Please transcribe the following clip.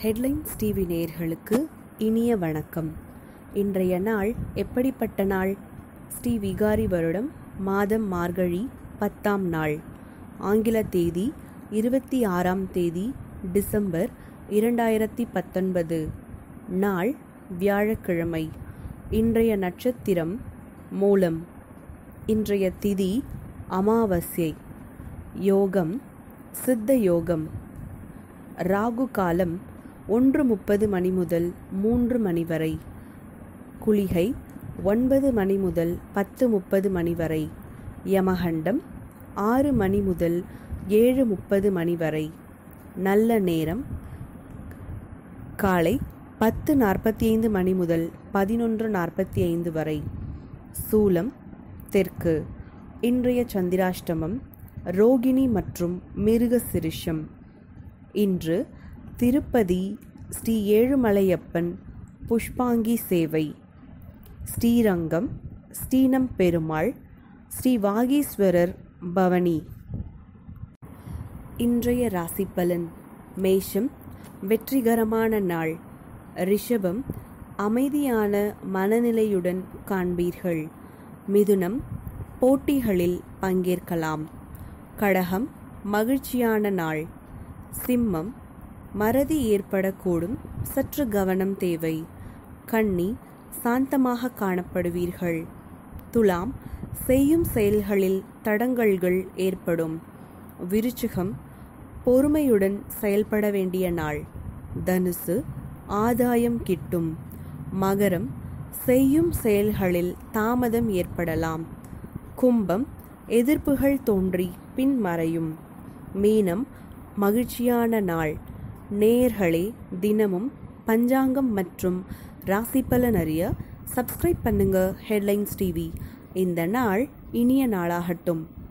headlines TV நேயர்களுக்கு இனிய வணக்கம் இன்றைய நாள் எப்படிப்பட்ட நாள் ஸ்ரீ விகாரி வருடம் மாதம் மார்கழி பத்தாம் நாள் ஆங்கில தேதி இருபத்தி ஆறாம் தேதி டிசம்பர் இரண்டாயிரத்தி பத்தொன்பது நாள் வியாழக்கிழமை இன்றைய நட்சத்திரம் மூலம் இன்றைய திதி அமாவாஸ்யை யோகம் சித்த யோகம் ராகு காலம் ஒன்று முப்பது மணி முதல் மூன்று மணி வரை குளிகை ஒன்பது மணி முதல் பத்து முப்பது மணி வரை யமகண்டம் ஆறு மணி முதல் ஏழு முப்பது மணி வரை நல்ல நேரம் காலை பத்து நாற்பத்தி ஐந்து மணி முதல் பதினொன்று நாற்பத்தி ஐந்து வரை சூலம் தெற்கு இன்றைய சந்திராஷ்டமம் ரோகிணி மற்றும் மிருக சிரிஷம் இன்று திருப்பதி ஸ்ரீ ஏழுமலையப்பன் புஷ்பாங்கி சேவை ஸ்ரீரங்கம் ஸ்ரீனம் பெருமாள் ஸ்ரீ வாகீஸ்வரர் பவனி இன்றைய ராசி பலன் மேஷம் வெற்றிகரமான நாள் ரிஷபம் அமைதியான மனநிலையுடன் காண்பீர்கள் மிதுனம் போட்டிகளில் பங்கேற்கலாம் கடகம் மகிழ்ச்சியான நாள் சிம்மம் மறதி ஏற்படக்கூடும் சற்று கவனம் தேவை கன்னி சாந்தமாக காணப்படுவீர்கள் துலாம் செய்யும் செயல்களில் தடங்கல்கள் ஏற்படும் விருச்சிகம் பொறுமையுடன் செயல்பட வேண்டிய நாள் தனுசு ஆதாயம் கிட்டும் மகரம் செய்யும் செயல்களில் தாமதம் ஏற்படலாம் கும்பம் எதிர்ப்புகள் தோன்றி பின் மறையும் மீனம் மகிழ்ச்சியான நாள் நேயர்களே தினமும் பஞ்சாங்கம் மற்றும் ராசி பலன் அறிய சப்ஸ்கிரைப் பண்ணுங்க ஹெட்லைன்ஸ் டிவி இந்த நாள் இனிய நாளாகட்டும்